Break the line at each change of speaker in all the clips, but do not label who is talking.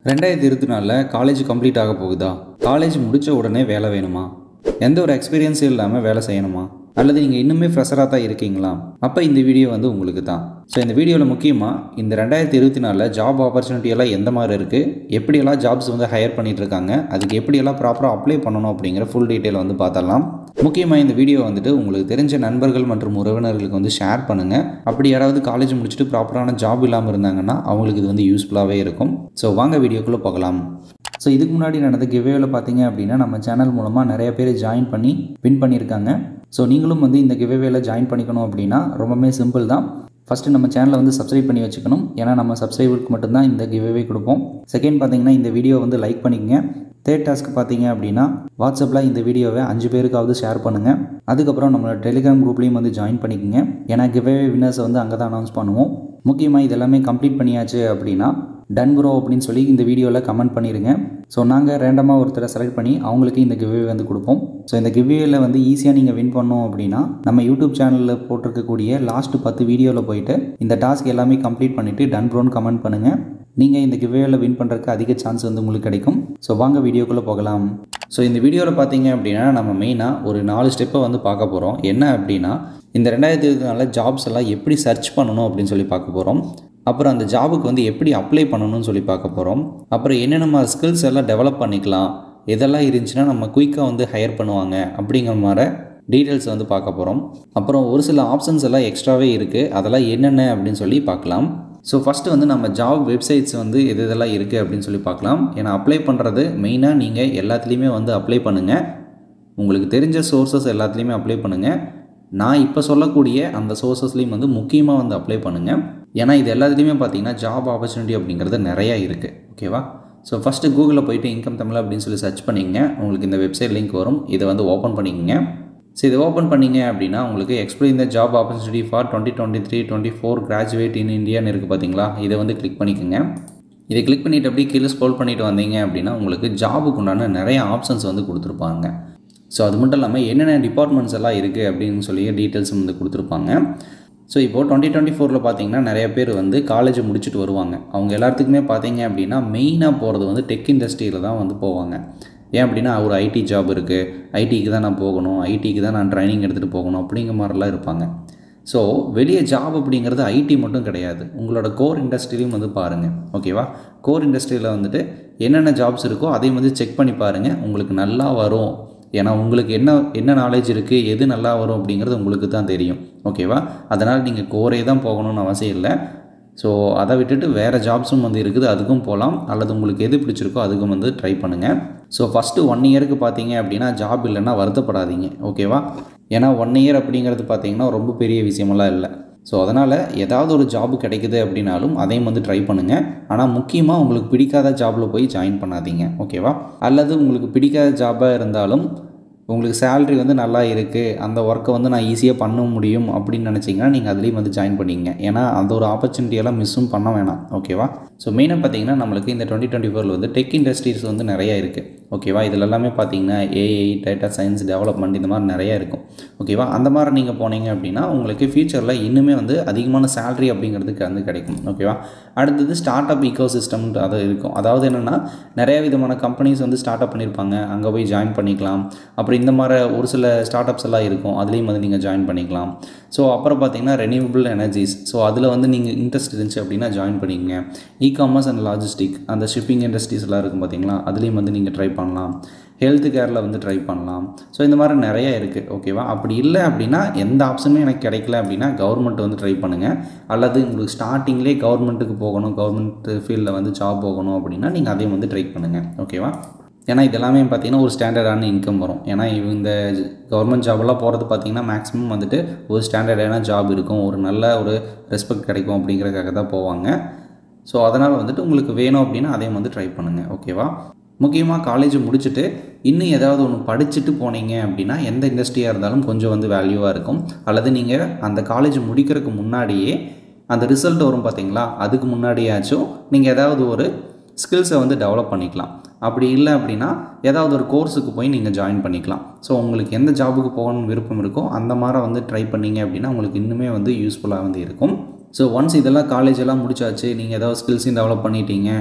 ரெண்டாயிரத்தி இருபத்தி நாலில் காலேஜ் கம்ப்ளீட் ஆக போகுதா காலேஜ் முடித்த உடனே வேலை வேணுமா எந்த ஒரு எக்ஸ்பீரியன்ஸும் இல்லாமல் வேலை செய்யணுமா அல்லது நீங்கள் இன்னுமே ஃப்ரெஷராக தான் இருக்கீங்களா அப்போ இந்த வீடியோ வந்து உங்களுக்கு தான் ஸோ இந்த வீடியோவில் முக்கியமாக இந்த ரெண்டாயிரத்தி இருபத்தி நாலில் ஜாப் ஆப்பர்ச்சுனிட்டி எல்லாம் எந்த மாதிரி இருக்குது எப்படியெல்லாம் ஜாப்ஸ் வந்து ஹையர் பண்ணிட்டு இருக்காங்க அதுக்கு எப்படியெல்லாம் ப்ராப்பராக அப்ளை பண்ணணும் அப்படிங்கிற ஃபுல் டீட்டெயில் வந்து பார்த்தரலாம் முக்கியமாக இந்த வீடியோ வந்துட்டு உங்களுக்கு தெரிஞ்ச நண்பர்கள் மற்றும் உறவினர்களுக்கு வந்து ஷேர் பண்ணுங்கள் அப்படி யாராவது காலேஜ் முடிச்சுட்டு ப்ராப்பரான ஜாப் இல்லாமல் இருந்தாங்கன்னா அவங்களுக்கு இது வந்து யூஸ்ஃபுல்லாகவே இருக்கும் ஸோ வாங்க வீடியோக்குள்ளே போகலாம் ஸோ இதுக்கு முன்னாடி நடந்த கிவேவில் பார்த்தீங்க அப்படின்னா நம்ம சேனல் மூலமாக நிறைய பேர் ஜாயின் பண்ணி வின் பண்ணியிருக்காங்க ஸோ நீங்களும் வந்து இந்த கிவேவேல ஜாயின் பண்ணிக்கணும் அப்படின்னா ரொம்பவே சிம்பிள் தான் ஃபஸ்ட்டு நம்ம சேனலை வந்து சப்ஸ்கிரைப் பண்ணி வச்சுக்கணும் ஏன்னா நம்ம சப்ஸ்கிரைபருக்கு மட்டும்தான் இந்த கிவேவே கொடுப்போம் செகண்ட் பார்த்தீங்கன்னா இந்த வீடியோ வந்து லைக் பண்ணிக்கங்க தேர்ட் டாஸ்க் பார்த்தீங்க அப்படின்னா வாட்ஸ்அப்பில் இந்த வீடியோவை அஞ்சு பேருக்காவது ஷேர் பண்ணுங்கள் அதுக்கப்புறம் நம்மளோட டெலிகிராம் குரூப்லேயும் வந்து ஜாயின் பண்ணிக்கோங்க ஏன்னா கிவேவே வின்னர்ஸை வந்து அங்கே தான் அனௌன்ஸ் பண்ணுவோம் முக்கியமாக இதெல்லாமே கம்ப்ளீட் பண்ணியாச்சு அப்படின்னா டன் ப்ரோ அப்படின்னு சொல்லி இந்த வீடியோவில் கமெண்ட் பண்ணிடுங்க ஸோ நாங்கள் ரேண்டமாக ஒருத்தரை செலக்ட் பண்ணி அவங்களுக்கு இந்த கிவ்வே வந்து கொடுப்போம் ஸோ இந்த கிவ்வேயில் வந்து ஈஸியாக நீங்கள் வின் பண்ணோம் அப்படின்னா நம்ம யூடியூப் சேனலில் போட்டிருக்கக்கூடிய லாஸ்ட் பத்து வீடியோவில் போயிட்டு இந்த டாஸ்க் எல்லாமே கம்ப்ளீட் பண்ணிவிட்டு டன் ப்ரோன்னு கமெண்ட் பண்ணுங்கள் நீங்கள் இந்த கிவ்வேயில் வின் பண்ணுறதுக்கு அதிக சான்ஸ் வந்து உங்களுக்கு கிடைக்கும் ஸோ வாங்க வீடியோக்குள்ளே போகலாம் ஸோ இந்த வீடியோவில் பார்த்தீங்க அப்படின்னா நம்ம மெயினாக ஒரு நாலு ஸ்டெப்பை வந்து பார்க்க போகிறோம் என்ன அப்படின்னா இந்த ரெண்டாயிரத்தி இருபத்தி நாலில் ஜாப்ஸ் எல்லாம் எப்படி சர்ச் பண்ணணும் அப்படின்னு சொல்லி பார்க்க போகிறோம் அப்புறம் அந்த ஜாபுக்கு வந்து எப்படி அப்ளை பண்ணணும்னு சொல்லி பார்க்க போகிறோம் அப்புறம் என்னென்ன ஸ்கில்ஸ் எல்லாம் டெவலப் பண்ணிக்கலாம் இதெல்லாம் இருந்துச்சுன்னா நம்ம குயிக்காக வந்து ஹையர் பண்ணுவாங்க அப்படிங்கிற மாதிரி டீட்டெயில்ஸ் வந்து பார்க்க போகிறோம் அப்புறம் ஒரு சில ஆப்ஷன்ஸ் எல்லாம் எக்ஸ்ட்ராவே இருக்குது அதெல்லாம் என்னென்ன அப்படின்னு சொல்லி பார்க்கலாம் ஸோ ஃபஸ்ட்டு வந்து நம்ம ஜாப் வெப்சைட்ஸ் வந்து எது இதெல்லாம் இருக்குது அப்படின்னு சொல்லி பார்க்கலாம் ஏன்னா அப்ளை பண்ணுறது மெயினாக நீங்கள் எல்லாத்துலேயுமே வந்து அப்ளை பண்ணுங்கள் உங்களுக்கு தெரிஞ்ச சோர்சஸ் எல்லாத்துலேயுமே அப்ளை பண்ணுங்கள் நான் இப்போ சொல்லக்கூடிய அந்த சோர்சஸ்லேயும் வந்து முக்கியமாக வந்து அப்ளை பண்ணுங்கள் ஏன்னா இது எல்லாத்துலேயுமே பார்த்தீங்கன்னா ஜாப் ஆப்பர்ச்சுனிட்டி அப்படிங்கிறது நிறையா இருக்குது ஓகேவா ஸோ ஃபஸ்ட்டு கூகுளில் போயிட்டு இன்கம் தமிழ் அப்படின்னு சொல்லி சர்ச் பண்ணிங்க உங்களுக்கு இந்த வெப்சைட் லிங்க் வரும் இதை வந்து ஓப்பன் பண்ணிக்கங்க ஸோ இதை ஓப்பன் பண்ணிங்க அப்படின்னா உங்களுக்கு explain the job opportunity for twenty twenty three twenty four graduate in இந்தியான்னு இருக்குது பார்த்தீங்களா இதை வந்து கிளிக் பண்ணிக்கோங்க இதை கிளிக் பண்ணிவிட்டு அப்படியே கீழே ஸ்க்ரோல் பண்ணிட்டு வந்தீங்க அப்படின்னா உங்களுக்கு ஜாபுக்கு உண்டான நிறைய ஆப்ஷன்ஸ் வந்து கொடுத்துருப்பாங்க ஸோ அது மட்டும் இல்லாமல் என்னென்ன டிபார்ட்மெண்ட்ஸ் எல்லாம் இருக்குது அப்படின்னு சொல்லி டீட்டெயில்ஸும் வந்து கொடுத்துருப்பாங்க ஸோ இப்போது டுவெண்ட்டி டுவெண்ட்டி ஃபோரில் பார்த்தீங்கன்னா நிறைய பேர் வந்து காலேஜ் முடிச்சுட்டு வருவாங்க அவங்க எல்லாத்துக்குமே பார்த்தீங்க அப்படின்னா மெயினாக போகிறது வந்து டெக் இண்டஸ்ட்ரியில் தான் வந்து போவாங்க ஏன் அப்படின்னா ஒரு ஐடி ஜாப் இருக்குது ஐடிக்கு தான் நான் போகணும் ஐடிக்கு தான் நான் ட்ரைனிங் எடுத்துகிட்டு போகணும் அப்படிங்கிற மாதிரிலாம் இருப்பாங்க ஸோ வெளியே ஜாப் அப்படிங்கிறது ஐடி மட்டும் கிடையாது உங்களோட கோர் இண்டஸ்ட்ரியிலையும் வந்து பாருங்கள் ஓகேவா கோர் இண்டஸ்ட்ரியில் வந்துட்டு என்னென்ன ஜாப்ஸ் இருக்கோ அதையும் வந்து செக் பண்ணி பாருங்கள் உங்களுக்கு நல்லா வரும் ஏன்னா உங்களுக்கு என்ன என்ன நாலேஜ் இருக்குது எது நல்லா வரும் அப்படிங்கிறது உங்களுக்கு தான் தெரியும் ஓகேவா அதனால் நீங்கள் கோரே தான் போகணும்னு அவசியம் இல்லை ஸோ அதை விட்டுட்டு வேறு ஜாப்ஸும் வந்து இருக்குது அதுக்கும் போகலாம் அல்லது உங்களுக்கு எது பிடிச்சிருக்கோ அதுக்கும் வந்து ட்ரை பண்ணுங்கள் ஸோ ஃபஸ்ட்டு ஒன் இயருக்கு பார்த்தீங்க அப்படின்னா ஜாப் இல்லைன்னா வருத்தப்படாதீங்க ஓகேவா ஏன்னா ஒன் இயர் அப்படிங்கிறது பார்த்தீங்கன்னா ரொம்ப பெரிய விஷயமெல்லாம் இல்லை ஸோ அதனால் ஏதாவது ஒரு ஜாப் கிடைக்குது அப்படின்னாலும் அதையும் வந்து ட்ரை பண்ணுங்கள் ஆனால் முக்கியமாக உங்களுக்கு பிடிக்காத ஜாபில் போய் ஜாயின் பண்ணாதீங்க ஓகேவா அல்லது உங்களுக்கு பிடிக்காத ஜாபாக இருந்தாலும் உங்களுக்கு சேல்ரி வந்து நல்லா இருக்குது அந்த ஒர்க்கை வந்து நான் ஈஸியாக பண்ண முடியும் அப்படின்னு நினச்சிங்கன்னா நீங்கள் அதுலேயும் வந்து ஜாயின் பண்ணிங்க ஏன்னா அந்த ஒரு ஆப்பர்ச்சுனிட்டியெல்லாம் மிஸ்ஸும் பண்ண வேணாம் ஓகேவா ஸோ மெயினாக பார்த்தீங்கன்னா நம்மளுக்கு இந்த டுவெண்ட்டி டுவெண்ட்டி ஃபோரில் வந்து டெக் இண்டஸ்ட்ரீஸ் வந்து நிறையா இருக்குது ஓகேவா இதில் எல்லாமே பார்த்தீங்கன்னா ஏஐ டேட்டா சயின்ஸ் டெவலப்மெண்ட் இந்த மாதிரி நிறையா இருக்கும் ஓகேவா அந்த மாதிரி நீங்கள் போனீங்க அப்படின்னா உங்களுக்கு ஃபியூச்சரில் இன்னுமே வந்து அதிகமான சேல்ரி அப்படிங்கிறதுக்கு வந்து கிடைக்கும் ஓகேவா அடுத்தது ஸ்டார்ட் அப் ஈக்கோ சிஸ்டம் அது இருக்கும் அதாவது என்னென்னா நிறைய விதமான கம்பெனிஸ் வந்து ஸ்டார்ட் அப் பண்ணியிருப்பாங்க அங்கே போய் ஜாயின் பண்ணிக்கலாம் அப்புறம் இந்த மாதிரி ஒரு சில ஸ்டார்ட் அப்ஸ் எல்லாம் இருக்கும் அதுலேயும் வந்து நீங்கள் ஜாயின் பண்ணிக்கலாம் ஸோ அப்புறம் பார்த்தீங்கன்னா ரெனியூவபிள் எனர்ஜிஸ் ஸோ அதில் வந்து நீங்கள் இன்ட்ரெஸ்ட் இருந்துச்சு அப்படின்னா ஜாயின் பண்ணிக்கங்க இ காமர்ஸ் அண்ட் லாஜிஸ்டிக் அந்த ஷிப்பிங் இண்டஸ்ட்ரீஸ் எல்லாம் இருக்கும் பார்த்தீங்களா அதுலேயும் வந்து நீங்கள் ட்ரை பண்ணலாம் ஹெல்த் கேரில் வந்து ட்ரை பண்ணலாம் ஸோ இந்த மாதிரி நிறைய இருக்குது ஓகேவா அப்படி இல்லை அப்படின்னா எந்த ஆப்ஷனுமே எனக்கு கிடைக்கல அப்படின்னா கவர்மெண்ட் வந்து ட்ரை பண்ணுங்கள் அல்லது உங்களுக்கு ஸ்டார்டிங்லேயே கவர்மெண்ட்டுக்கு போகணும் கவர்மெண்ட் ஃபீல்டில் வந்து ஜாப் போகணும் அப்படின்னா நீங்கள் அதையும் வந்து ட்ரை பண்ணுங்கள் ஓகேவா ஏன்னா இதெல்லாமே பார்த்தீங்கன்னா ஒரு ஸ்டாண்டர்டான இன்கம் வரும் ஏன்னா இந்த கவர்மெண்ட் ஜாபெல்லாம் போகிறது பார்த்தீங்கன்னா மேக்ஸிமம் வந்துட்டு ஒரு ஸ்டாண்டர்டான ஜாப் இருக்கும் ஒரு நல்ல ஒரு ரெஸ்பெக்ட் கிடைக்கும் அப்படிங்கிறதுக்காக தான் போவாங்க ஸோ அதனால் வந்துட்டு உங்களுக்கு வேணும் அப்படின்னா அதையும் வந்து ட்ரை பண்ணுங்கள் ஓகேவா முக்கியமாக காலேஜ் முடிச்சுட்டு இன்னும் ஏதாவது ஒன்று படிச்சுட்டு போனீங்க அப்படின்னா எந்த இண்டஸ்ட்ரியாக இருந்தாலும் கொஞ்சம் வந்து வேல்யூவாக இருக்கும் அல்லது நீங்கள் அந்த காலேஜ் முடிக்கிறதுக்கு முன்னாடியே அந்த ரிசல்ட் வரும் பார்த்தீங்களா அதுக்கு முன்னாடியாச்சும் நீங்கள் ஏதாவது ஒரு ஸ்கில்ஸை வந்து டெவலப் பண்ணிக்கலாம் அப்படி இல்லை அப்படின்னா ஏதாவது ஒரு கோர்ஸுக்கு போய் நீங்கள் ஜாயின் பண்ணிக்கலாம் ஸோ உங்களுக்கு எந்த ஜாபுக்கு போகணும்னு விருப்பம் இருக்கோ அந்த மாதிரி வந்து ட்ரை பண்ணீங்க அப்படின்னா உங்களுக்கு இன்னுமே வந்து யூஸ்ஃபுல்லாக வந்து இருக்கும் ஸோ ஒன்ஸ் இதெல்லாம் காலேஜ் எல்லாம் முடிச்சாச்சு நீங்கள் ஏதாவது ஸ்கில்ஸையும் டெவலப் பண்ணிட்டீங்க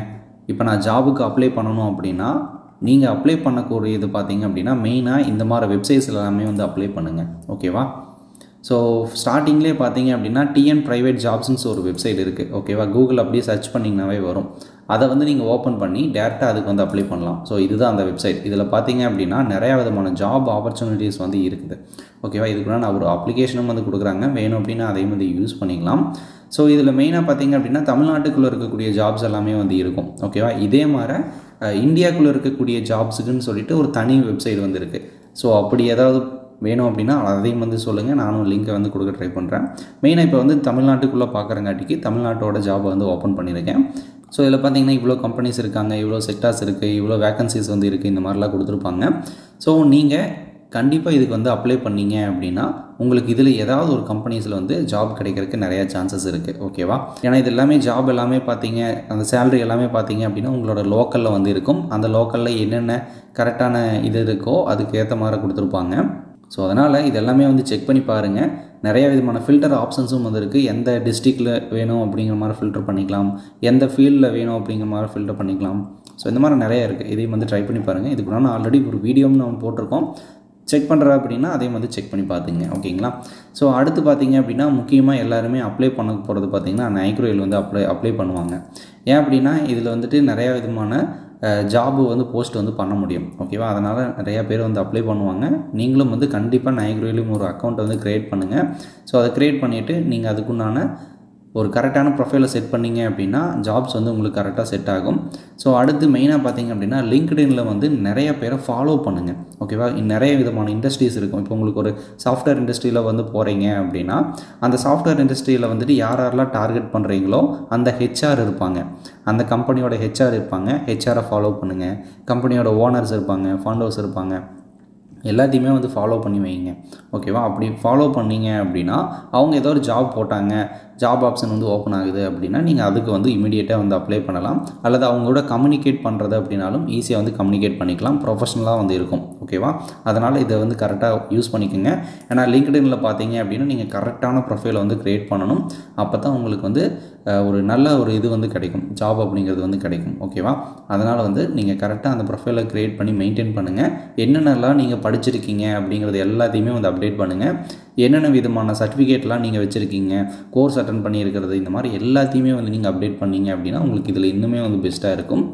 இப்போ நான் ஜாபுக்கு அப்ளை பண்ணணும் அப்படின்னா நீங்கள் அப்ளை பண்ணக்கூடியது பார்த்தீங்க அப்படின்னா மெயினாக இந்த மாதிரி வெப்சைட்ஸ் எல்லாமே வந்து அப்ளை பண்ணுங்கள் ஓகேவா ஸோ ஸ்டார்டிங்லேயே பார்த்தீங்க அப்படின்னா டிஎன் ப்ரைவேட் ஜாப்ஸ்னு ஒரு வெப்சைட் இருக்குது ஓகேவா கூகுள் அப்படியே சர்ச் பண்ணிங்கனாவே வரும் அதை வந்து நீங்கள் ஓப்பன் பண்ணி டேரெக்டாக அதுக்கு வந்து அப்ளை பண்ணலாம் ஸோ இதுதான் அந்த வெப்சைட் இதில் பார்த்தீங்க அப்படின்னா நிறையா விதமான ஜாப் ஆப்பர்ச்சுனிட்டிஸ் வந்து இருக்குது ஓகேவா இதுக்குள்ள நான் ஒரு அப்ளிகேஷனும் வந்து கொடுக்குறாங்க வேணும் அப்படின்னா அதையும் வந்து யூஸ் பண்ணிக்கலாம் ஸோ இதில் மெயினாக பார்த்தீங்க அப்படின்னா தமிழ்நாட்டுக்குள்ளே இருக்கக்கூடிய ஜாப்ஸ் எல்லாமே வந்து இருக்கும் ஓகேவா இதே மாதிரி இந்தியாக்குள்ளே இருக்கக்கூடிய ஜாப்ஸுக்குன்னு சொல்லிட்டு ஒரு தனி வெப்சைட் வந்து இருக்குது ஸோ அப்படி ஏதாவது வேணும் அப்படின்னா அதையும் வந்து சொல்லுங்கள் நானும் லிங்க்கை வந்து கொடுக்க ட்ரை பண்ணுறேன் மெயினாக இப்போ வந்து தமிழ்நாட்டுக்குள்ளே பார்க்குறங்காட்டிக்கு தமிழ்நாட்டோட ஜாபை வந்து ஓப்பன் பண்ணியிருக்கேன் ஸோ இதில் பார்த்தீங்கன்னா இவ்வளோ கம்பெனிஸ் இருக்காங்க இவ்வளோ செக்டார்ஸ் இருக்குது இவ்வளோ வேகன்சிஸ் வந்து இருக்குது இந்த மாதிரிலாம் கொடுத்துருப்பாங்க ஸோ நீங்கள் கண்டிப்பாக இதுக்கு வந்து அப்ளை பண்ணீங்க அப்படின்னா உங்களுக்கு இதில் ஏதாவது ஒரு கம்பெனிஸில் வந்து ஜாப் கிடைக்கிறதுக்கு நிறையா சான்சஸ் இருக்குது ஓகேவா ஏன்னா இது எல்லாமே ஜாப் எல்லாமே பார்த்தீங்க அந்த சேலரி எல்லாமே பார்த்தீங்க அப்படின்னா உங்களோட லோக்கலில் வந்து இருக்கும் அந்த லோக்கலில் என்னென்ன கரெக்டான இது இருக்கோ அதுக்கு ஏற்ற மாதிரி கொடுத்துருப்பாங்க ஸோ அதனால் இது எல்லாமே வந்து செக் பண்ணி பாருங்கள் நிறைய விதமான ஃபில்டர் ஆப்ஷன்ஸும் வந்து இருக்குது எந்த டிஸ்ட்ரிக்டில் வேணும் அப்படிங்கிற மாதிரி ஃபில்டர் பண்ணிக்கலாம் எந்த ஃபீல்டில் வேணும் அப்படிங்கிற மாதிரி ஃபில்டர் பண்ணிக்கலாம் ஸோ இந்த மாதிரி நிறைய இருக்குது இதையும் வந்து ட்ரை பண்ணி பாருங்கள் இதுக்கு நான் ஆல்ரெடி ஒரு வீடியோவும் நம்ம போட்டிருக்கோம் செக் பண்ணுற அப்படின்னா அதையும் வந்து செக் பண்ணி பார்த்துங்க ஓகேங்களா ஸோ அடுத்து பார்த்தீங்க அப்படின்னா முக்கியமாக எல்லாருமே அப்ளை பண்ண போகிறது பார்த்தீங்கன்னா நைக்ரோயில் வந்து அப்ளை அப்ளை பண்ணுவாங்க ஏன் அப்படின்னா இதில் வந்துட்டு நிறையா விதமான ஜாபு வந்து போஸ்ட் வந்து பண்ண முடியும் ஓகேவா அதனால் நிறையா பேர் வந்து அப்ளை பண்ணுவாங்க நீங்களும் வந்து கண்டிப்பாக நைக்ரோயிலும் ஒரு அக்கௌண்ட் வந்து க்ரியேட் பண்ணுங்கள் ஸோ அதை க்ரியேட் பண்ணிவிட்டு நீங்கள் அதுக்குண்டான ஒரு கரெக்டான ப்ரொஃபைலை செட் பண்ணீங்க அப்படின்னா ஜாப்ஸ் வந்து உங்களுக்கு கரெக்டாக செட் ஆகும் ஸோ அடுத்து மெயினாக பார்த்தீங்க அப்படின்னா லிங்க்டின்ல வந்து நிறைய பேரை ஃபாலோ பண்ணுங்கள் ஓகேவா நிறைய விதமான இண்டஸ்ட்ரீஸ் இருக்கும் இப்போ உங்களுக்கு ஒரு சாஃப்ட்வேர் இண்டஸ்ட்ரியில் வந்து போகிறீங்க அப்படின்னா அந்த சாஃப்ட்வேர் இண்டஸ்ட்ரியில் வந்துட்டு யார் யாரெல்லாம் டார்கெட் பண்ணுறீங்களோ அந்த ஹெச்ஆர் இருப்பாங்க அந்த கம்பெனியோட ஹெச்ஆர் இருப்பாங்க ஹெச்ஆரை ஃபாலோ பண்ணுங்கள் கம்பெனியோட ஓனர்ஸ் இருப்பாங்க ஃபவுண்டர்ஸ் இருப்பாங்க எல்லாத்தையுமே வந்து ஃபாலோ பண்ணி வைங்க ஓகேவா அப்படி ஃபாலோ பண்ணீங்க அப்படின்னா அவங்க ஏதோ ஒரு ஜாப் போட்டாங்க ஜாப் ஆப்ஷன் வந்து ஓப்பன் ஆகுது அப்படின்னா நீங்கள் அதுக்கு வந்து இமீடியட்டாக வந்து அப்ளை பண்ணலாம் அல்லது அவங்களோட கம்யூனிகேட் பண்ணுறது அப்படின்னாலும் ஈஸியாக வந்து கம்யூனிகேட் பண்ணிக்கலாம் ப்ரொஃபஷனலாக வந்து இருக்கும் ஓகேவா அதனால் இதை வந்து கரெக்டாக யூஸ் பண்ணிக்கோங்க ஏன்னா லிங்க்டின்ல பார்த்தீங்க அப்படின்னா நீங்கள் கரெக்டான ப்ரொஃபைலை வந்து க்ரியேட் பண்ணணும் அப்போ தான் உங்களுக்கு வந்து ஒரு நல்ல ஒரு இது வந்து கிடைக்கும் ஜாப் அப்படிங்கிறது வந்து கிடைக்கும் ஓகேவா அதனால் வந்து நீங்கள் கரெக்டாக அந்த ப்ரொஃபைலை க்ரியேட் பண்ணி மெயின்டைன் பண்ணுங்கள் என்னென்னலாம் நீங்கள் படிச்சிருக்கீங்க அப்படிங்கிறது எல்லாத்தையுமே வந்து அப்டேட் பண்ணுங்கள் என்னென்ன விதமான சர்டிஃபிகேட்லாம் நீங்கள் வச்சுருக்கீங்க கோர்ஸ் அட்டன் பண்ணியிருக்கிறது இந்த மாதிரி எல்லாத்தையுமே வந்து நீங்கள் அப்டேட் பண்ணீங்க அப்படின்னா உங்களுக்கு இதில் இன்னுமே வந்து பெஸ்ட்டாக இருக்கும்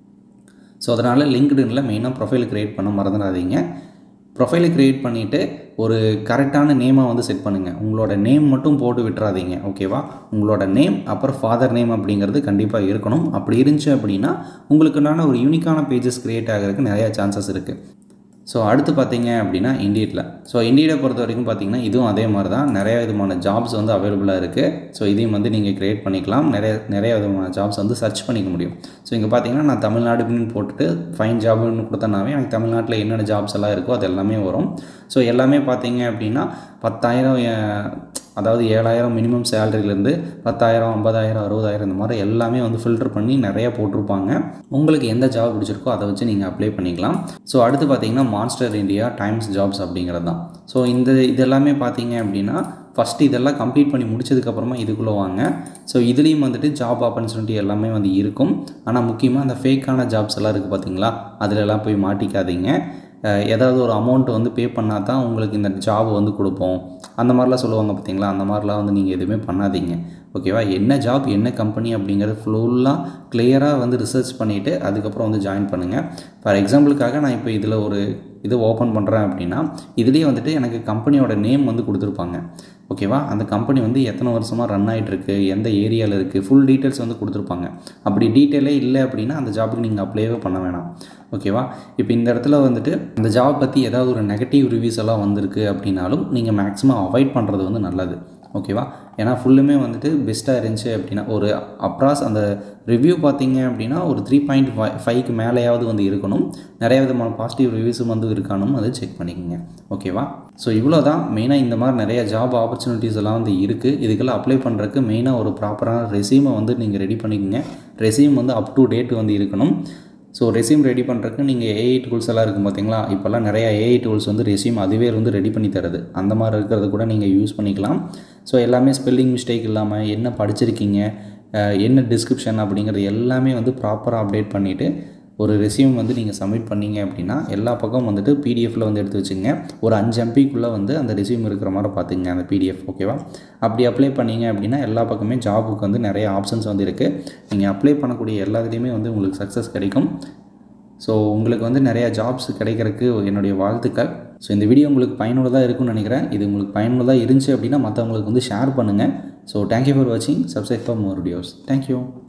ஸோ அதனால் லிங்க்டின்ல மெயினாக ப்ரொஃபைல் க்ரியேட் பண்ண மறந்துடாதீங்க ப்ரொஃபைலை க்ரியேட் பண்ணிவிட்டு ஒரு கரெக்டான நேமாக வந்து செட் பண்ணுங்கள் உங்களோட நேம் மட்டும் போட்டு விட்டுறாதீங்க ஓகேவா உங்களோட நேம் அப்புறம் ஃபாதர் நேம் அப்படிங்கிறது கண்டிப்பாக இருக்கணும் அப்படி இருந்துச்சு அப்படின்னா உங்களுக்குண்டான ஒரு யூனிக்கான பேஜஸ் க்ரியேட் ஆகிறதுக்கு நிறையா சான்சஸ் இருக்குது ஸோ அடுத்து பார்த்தீங்க அப்படின்னா இண்டீட்டில் ஸோ இண்டீடை பொறுத்த வரைக்கும் பார்த்தீங்கன்னா இதுவும் அதே மாதிரி தான் நிறைய விதமான ஜாப்ஸ் வந்து அவைலபிளாக இருக்குது ஸோ இதையும் வந்து நீங்கள் க்ரியேட் பண்ணிக்கலாம் நிறைய நிறைய விதமான ஜாப்ஸ் வந்து சர்ச் பண்ணிக்க முடியும் ஸோ இங்கே பார்த்தீங்கன்னா நான் தமிழ்நாடுன்னு போட்டுட்டு ஃபைன் ஜாப்னு கொடுத்தனாவே எனக்கு தமிழ்நாட்டில் என்னென்ன ஜாப்ஸ் எல்லாம் இருக்கோ அது எல்லாமே வரும் ஸோ எல்லாமே பார்த்தீங்க அப்படின்னா பத்தாயிரம் அதாவது ஏழாயிரம் மினிமம் சேலரியிலேருந்து பத்தாயிரம் ஐம்பதாயிரம் அறுபதாயிரம் இந்த மாதிரி எல்லாமே வந்து ஃபில்டர் பண்ணி நிறைய போட்டிருப்பாங்க உங்களுக்கு எந்த ஜாப் பிடிச்சிருக்கோ அதை வச்சு நீங்கள் அப்ளை பண்ணிக்கலாம் ஸோ அடுத்து பார்த்தீங்கன்னா மான்ஸ்டர் இந்தியா டைம்ஸ் ஜாப்ஸ் அப்படிங்கிறது தான் ஸோ இந்த இதெல்லாமே பார்த்தீங்க அப்படின்னா ஃபஸ்ட்டு இதெல்லாம் கம்ப்ளீட் பண்ணி முடிச்சதுக்கப்புறமா இதுக்குள்ளே வாங்க ஸோ இதுலேயும் வந்துட்டு ஜாப் ஆப்பர்ச்சுனிட்டி எல்லாமே வந்து இருக்கும் ஆனால் முக்கியமாக அந்த ஃபேக்கான ஜாப்ஸ் எல்லாம் இருக்குது பார்த்தீங்களா அதிலெல்லாம் போய் மாட்டிக்காதீங்க ஏதாவது ஒரு அமௌண்ட் வந்து பே பண்ணால் தான் உங்களுக்கு இந்த ஜாப் வந்து கொடுப்போம் அந்த மாதிரிலாம் சொல்லுவாங்க பார்த்தீங்களா அந்த மாதிரிலாம் வந்து நீங்கள் எதுவுமே பண்ணாதீங்க ஓகேவா என்ன ஜாப் என்ன கம்பெனி அப்படிங்கிறது ஃபுல்லாக கிளியராக வந்து ரிசர்ச் பண்ணிவிட்டு அதுக்கப்புறம் வந்து ஜாயின் பண்ணுங்கள் ஃபார் எக்ஸாம்பிளுக்காக நான் இப்போ இதில் ஒரு இது ஓப்பன் பண்ணுறேன் அப்படின்னா இதுலேயே வந்துட்டு எனக்கு கம்பெனியோட நேம் வந்து கொடுத்துருப்பாங்க ஓகேவா அந்த கம்பெனி வந்து எத்தனை வருஷமாக ரன் ஆகிட்டுருக்கு எந்த ஏரியாவில் இருக்குது ஃபுல் டீட்டெயில்ஸ் வந்து கொடுத்துருப்பாங்க அப்படி டீட்டெயிலே இல்லை அப்படின்னா அந்த ஜாபுக்கு நீங்கள் அப்ளைவே பண்ண வேணாம் ஓகேவா இப்போ இந்த இடத்துல வந்துட்டு அந்த ஜாப் பற்றி ஏதாவது ஒரு நெகட்டிவ் ரிவ்யூஸ் எல்லாம் வந்திருக்கு அப்படின்னாலும் நீங்கள் மேக்ஸிமம் அவாய்ட் பண்ணுறது வந்து நல்லது ஓகேவா ஏன்னா ஃபுல்லுமே வந்துட்டு பெஸ்ட்டாக இருந்துச்சு அப்படின்னா ஒரு அப்ராஸ் அந்த ரிவ்யூ பார்த்தீங்க அப்படின்னா ஒரு த்ரீ பாயிண்ட் ஃபை ஃபைவ்க்கு மேலேயாவது வந்து இருக்கணும் நிறைய விதமான பாசிட்டிவ் ரிவ்யூஸும் வந்து இருக்கானும் அதை செக் பண்ணிக்கோங்க ஓகேவா ஸோ இவ்வளோ தான் மெயினாக இந்த மாதிரி நிறைய ஜாப் ஆப்பர்ச்சுனிட்டிஸ் எல்லாம் வந்து இருக்குது இதுக்கெல்லாம் அப்ளை பண்ணுறதுக்கு மெயினாக ஒரு ப்ராப்பரான ரெசியூமை வந்து நீங்கள் ரெடி பண்ணிக்கோங்க ரெசியூம் வந்து அப் டு டேட் வந்து இருக்கணும் ஸோ ரெசியூம் ரெடி பண்ணுறதுக்கு நீங்கள் ஏஐ டூல்ஸ் எல்லாம் இருக்கும் பார்த்தீங்களா இப்போல்லாம் நிறைய ஏஐ டூல்ஸ் வந்து ரெசியூம் அதுவே வந்து ரெடி பண்ணி தருது அந்த மாதிரி இருக்கிறது கூட நீங்கள் யூஸ் பண்ணிக்கலாம் ஸோ எல்லாமே ஸ்பெல்லிங் மிஸ்டேக் இல்லாமல் என்ன படிச்சிருக்கீங்க அஹ், என்ன டிஸ்கிரிப்ஷன் அப்படிங்கிறது எல்லாமே வந்து ப்ராப்பராக அப்டேட் பண்ணிவிட்டு ஒரு ரெசியூம் வந்து நீங்கள் சப்மிட் பண்ணீங்க அப்படின்னா எல்லா பக்கம் வந்துட்டு பிடிஎஃப்ல வந்து எடுத்து வச்சுங்க ஒரு அஞ்சு எம்பிக்குள்ளே வந்து அந்த ரெசியூம் இருக்கிற மாதிரி பார்த்துங்க அந்த பிடிஎஃப் ஓகேவா அப்படி அப்ளை பண்ணீங்க அப்படின்னா எல்லா பக்கமே ஜாபுக்கு வந்து நிறைய ஆப்ஷன்ஸ் வந்து இருக்குது நீங்கள் அப்ளை பண்ணக்கூடிய எல்லாத்துலேயுமே வந்து உங்களுக்கு சக்ஸஸ் கிடைக்கும் ஸோ உங்களுக்கு வந்து நிறையா ஜாப்ஸ் கிடைக்கிறதுக்கு என்னுடைய வாழ்த்துக்கள் ஸோ இந்த வீடியோ உங்களுக்கு பயனுள்ளதாக இருக்கும்னு நினைக்கிறேன் இது உங்களுக்கு பயனுள்ளதாக இருந்துச்சு அப்படின்னா மற்றவங்களுக்கு வந்து ஷேர் பண்ணுங்கள் ஸோ தேங்க்யூ ஃபார் வாட்சிங் subscribe for more videos thank you